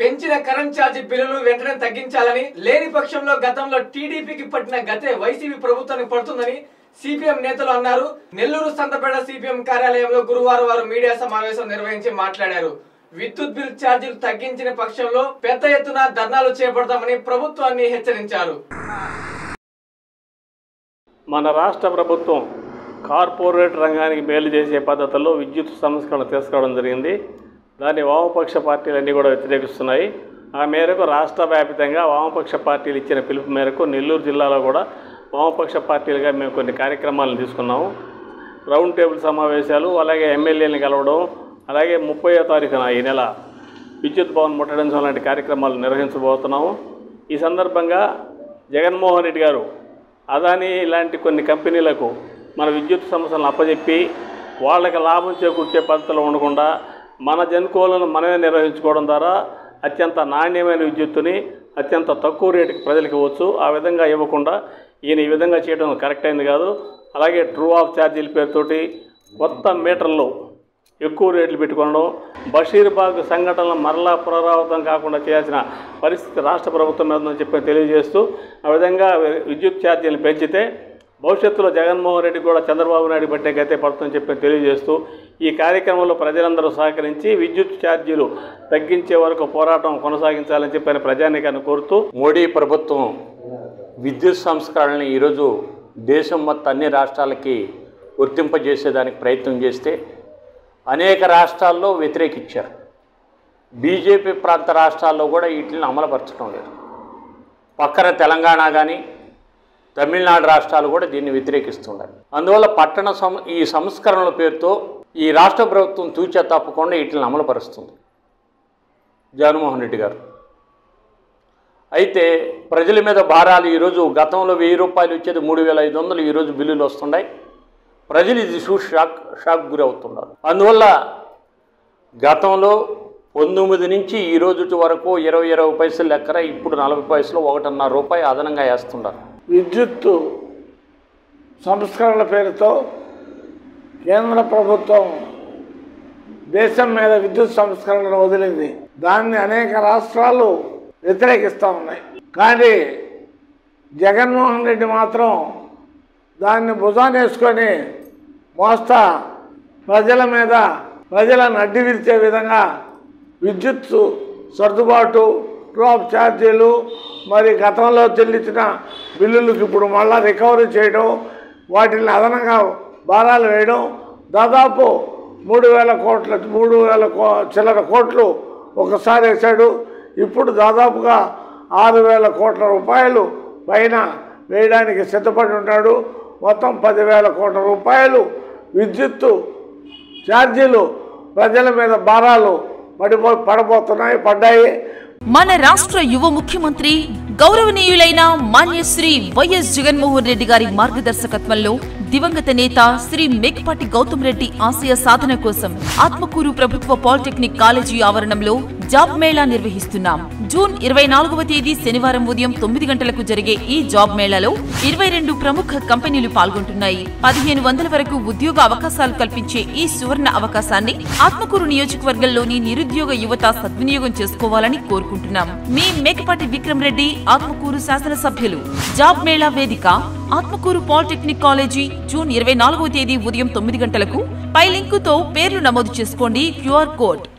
పెంచిన current charge బిల్లును వెంటనే తగ్గించాలని లేని పక్షంలో గతంలో టీడీపీకి పట్టిన గతే వైసీపీ ప్రభుత్వానికి పడుతుందని సిపిఎం నేతలు అన్నారు నెల్లూరు సంతపేట సిపిఎం కార్యాలయంలో గురువారం వారు మీడియా సమావేశం నిర్వహించి మాట్లాడారు విద్యుత్ బిల్ ఛార్జీలు తగ్గించిన పక్షంలో పెద్ద ఎత్తున ధర్నాలు చేపడతామని ప్రభుత్వాన్ని హెచ్చరించారు మన రాష్ట్ర ప్రభుత్వం కార్పొరేట్ రంగానికి మేలు చేసే పద్ధతుల్లో విద్యుత్ సంస్కరణ తీసుకోవడం జరిగింది దాన్ని వామపక్ష పార్టీలన్నీ కూడా వ్యతిరేకిస్తున్నాయి ఆ మేరకు రాష్ట్ర వ్యాపితంగా వామపక్ష పార్టీలు ఇచ్చిన పిలుపు మేరకు నెల్లూరు జిల్లాలో కూడా వామపక్ష పార్టీలుగా మేము కొన్ని కార్యక్రమాలను తీసుకున్నాము రౌండ్ టేబుల్ సమావేశాలు అలాగే ఎమ్మెల్యేని కలవడం అలాగే ముప్పయో తారీఖున ఈ నెల విద్యుత్ భవన్ ముట్టడించడం లాంటి కార్యక్రమాలు నిర్వహించబోతున్నాము ఈ సందర్భంగా జగన్మోహన్ రెడ్డి గారు అదానీ ఇలాంటి కొన్ని కంపెనీలకు మన విద్యుత్ సమస్యలను అప్పజెప్పి వాళ్ళకి లాభం చేకూర్చే పద్ధతిలో ఉండకుండా మన జన్కోలను మనమే నిర్వహించుకోవడం ద్వారా అత్యంత నాణ్యమైన విద్యుత్తుని అత్యంత తక్కువ రేటుకి ప్రజలకు ఇవ్వచ్చు ఆ విధంగా ఇవ్వకుండా ఈయన ఈ విధంగా చేయడం కరెక్ట్ అయింది కాదు అలాగే ట్రూ ఆఫ్ ఛార్జీల పేరుతోటి కొత్త మీటర్లు ఎక్కువ రేట్లు పెట్టుకోవడం బషీర్బాగ్ సంఘటనలు మరలా పునరావృతం కాకుండా చేయాల్సిన పరిస్థితి రాష్ట్ర ప్రభుత్వం మీద ఉందని చెప్పి తెలియజేస్తూ ఆ విధంగా విద్యుత్ ఛార్జీలు పెంచితే భవిష్యత్తులో జగన్మోహన్ రెడ్డి కూడా చంద్రబాబు నాయుడు పట్టే గతే పడుతుందని చెప్పి తెలియజేస్తూ ఈ కార్యక్రమంలో ప్రజలందరూ సహకరించి విద్యుత్ ఛార్జీలు తగ్గించే వరకు పోరాటం కొనసాగించాలని చెప్పిన ప్రజానికాన్ని కోరుతూ మోడీ ప్రభుత్వం విద్యుత్ సంస్కరణని ఈరోజు దేశం మొత్తం అన్ని రాష్ట్రాలకి వర్తింపజేసేదానికి ప్రయత్నం చేస్తే అనేక రాష్ట్రాల్లో వ్యతిరేకించారు బీజేపీ ప్రాంత రాష్ట్రాల్లో కూడా వీటిని అమలుపరచడం లేదు పక్కన తెలంగాణ కానీ తమిళనాడు రాష్ట్రాలు కూడా దీన్ని వ్యతిరేకిస్తున్నాయి అందువల్ల పట్టణ సం ఈ సంస్కరణల పేరుతో ఈ రాష్ట్ర ప్రభుత్వం తూచా తప్పకుండా వీటిని అమలుపరుస్తుంది జగన్మోహన్ రెడ్డి గారు అయితే ప్రజల మీద భారాలు ఈరోజు గతంలో వెయ్యి రూపాయలు వచ్చేది మూడు వేల ఐదు వందలు ఈరోజు బిల్లులు వస్తున్నాయి ప్రజలు ఇది చూసి షాక్ షాక్ గురి అవుతున్నారు అందువల్ల గతంలో పంతొమ్మిది నుంచి ఈ రోజు వరకు ఇరవై ఇరవై పైసలు లెక్కన ఇప్పుడు నలభై పైసలు ఒకటిన్నర రూపాయి అదనంగా వేస్తున్నారు విద్యుత్తు సంస్కరణల పేరుతో కేంద్ర ప్రభుత్వం దేశం మీద విద్యుత్ సంస్కరణను వదిలింది దాన్ని అనేక రాష్ట్రాలు వ్యతిరేకిస్తూ ఉన్నాయి కానీ జగన్మోహన్ రెడ్డి మాత్రం దాన్ని భుజాన్ని వేసుకొని మోస్తా ప్రజల మీద ప్రజలను అడ్డి విరిచే విధంగా విద్యుత్ సర్దుబాటు డ్రాప్ ఛార్జీలు మరి గతంలో చెల్లించిన బిల్లులకు ఇప్పుడు మళ్ళా రికవరీ చేయడం వాటిని అదనంగా భారాలు వేయడం దాదాపు మూడు వేల కోట్ల మూడు వేల కో చిల్లర కోట్లు ఒకసారి వేశాడు ఇప్పుడు దాదాపుగా ఆరు వేల కోట్ల రూపాయలు పైన వేయడానికి సిద్ధపడి ఉన్నాడు మొత్తం పదివేల కోట్ల రూపాయలు విద్యుత్తు ఛార్జీలు ప్రజల మీద భారాలు పడిపో పడబోతున్నాయి పడ్డాయి మన రాష్ట్ర యువ ముఖ్యమంత్రి గౌరవనీయులైన మాన్యశ్రీ వైఎస్ జగన్మోహన్ రెడ్డి గారి మార్గదర్శకత్వంలో దివంగత నేత శ్రీ మేకపాటి గౌతమ్ రెడ్డి ఆశయ సాధన కోసం ఆత్మకూరు ప్రభుత్వ పాలిటెక్నిక్ కాలేజీ ఆవరణంలో జాబ్ మేళా నిర్వహిస్తున్నాం జూన్ ఇరవై నాలుగవ తేదీ శనివారం ఉదయం తొమ్మిది గంటలకు జరిగే ఈ జాబ్ మేళాలో ఇరవై రెండు ప్రముఖ కంపెనీలు పాల్గొంటున్నాయి పదిహేను వందల వరకు ఉద్యోగ అవకాశాలు కల్పించే ఈ సువర్ణ అవకాశాన్ని ఆత్మకూరు నియోజకవర్గంలోని నిరుద్యోగ యువత సద్వినియోగం చేసుకోవాలని కోరుకుంటున్నాం మీ మేకపాటి విక్రమ్ రెడ్డి ఆత్మకూరు శాసనసభ్యులు జాబ్ మేళా వేదిక ఆత్మకూరు పాలిటెక్నిక్ కాలేజీ జూన్ ఇరవై నాలుగవ తేదీ ఉదయం తొమ్మిది గంటలకు పై లింకుతో పేర్లు నమోదు చేసుకోండి క్యూఆర్ కోడ్